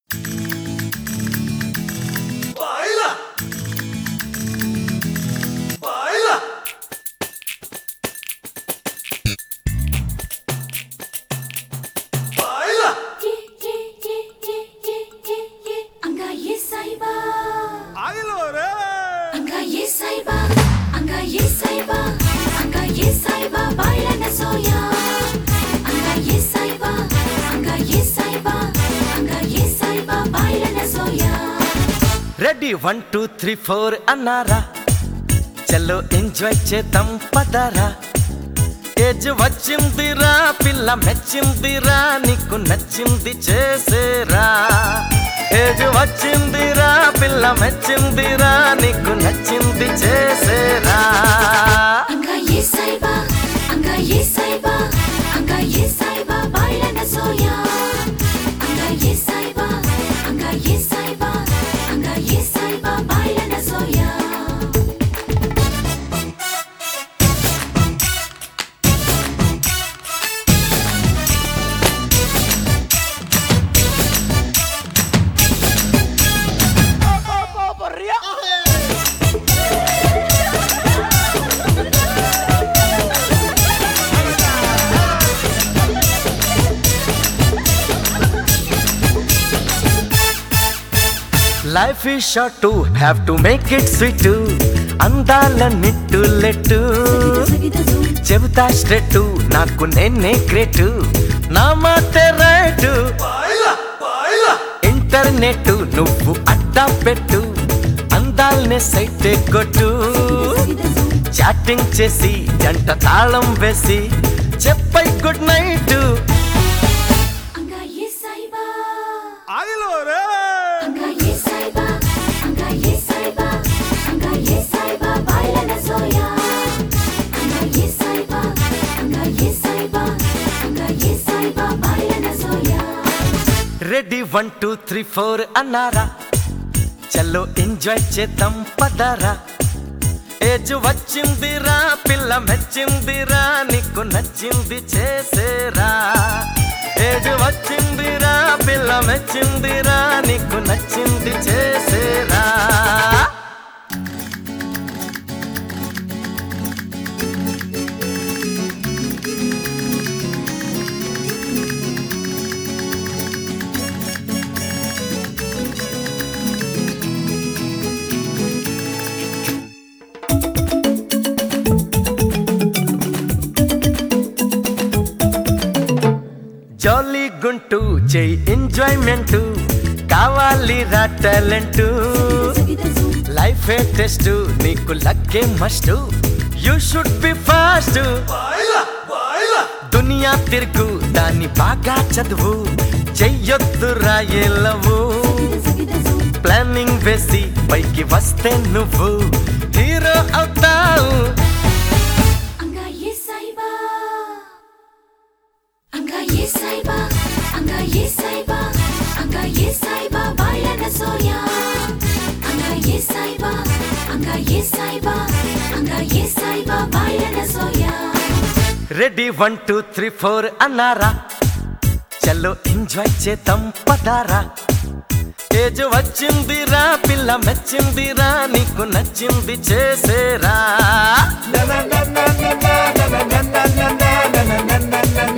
Baila. Baila. Baila. Anga yes saiba, ఆగిలో రే anga yes saiba, anga yes saiba, anga yes saiba, baila na soya. Anga yes saiba, anga yes saiba, anga yes saiba, baila na soya. Ready one two three four అన్నారా చలో enjoy చేద్దాం పదరా age వచ్చిందిరా పిల్ల మెచ్చిందిరా నీకు నచ్చింది చేసేరా age వచ్చిందిరా పిల్ల మెచ్చిందిరా నీకు నచ్చింది చేసేరా Anga yes saiba, anga yes saiba, anga yes saiba, baila na soya. Anga yes saiba, anga yes saiba, anga yes saiba, baila na soya. Life is short to have to make it sweet అందాల నిట్టు లెట్టు చెబుతా straight నాకు నేనే great నా మాట right Baila. Baila. Internet నువ్వు అడ్డా పెట్టు అందాల్నే site కొట్టు చాటింగ్ చేసి జంట తాళం వేసి చెప్పై good night Anga yes saiba. ఆగిలో రే Anga yes saiba, anga yes saiba, anga yes saiba, baila na soya. Anga yes saiba, anga yes saiba, anga yes saiba, baila na soya. Ready one two three four అన్నారా చలో enjoy చేద్దాం పదరా age వచ్చిందిరా పిల్ల మెచ్చిందిరా నీకు నచ్చింది చేసేరా age వచ్చిందిరా పిల్ల మెచ్చిందిరా నీకు నచ్చింది చేసేరా జాలీ గుంటూ చెయ్యి ఎంజాయ్మెంట్ కావాలి రా టాలెంట్ లైఫ్ ఏ టెస్ట్ నీకు లక్కే must you should be fast Baila. Baila. దునియా తిరుగు దాన్ని బాగా చదువు చెయ్యొద్దు రాయేలవు ప్లానింగ్ వేసి పైకి వస్తే నువ్వు హీరో అవుతావు Anga yes saiba. Anga yes saiba, anga yes saiba, anga yes saiba, baila na soya. Anga yes saiba, anga yes saiba, anga yes saiba, baila na soya. Ready one two three four అన్నారా చలో enjoy చేద్దాం పదారా age వచ్చిందిరా పిల్ల మెచ్చిందిరా నీకు నచ్చింది చేసేరా Na na na na na na na na na na na na na na na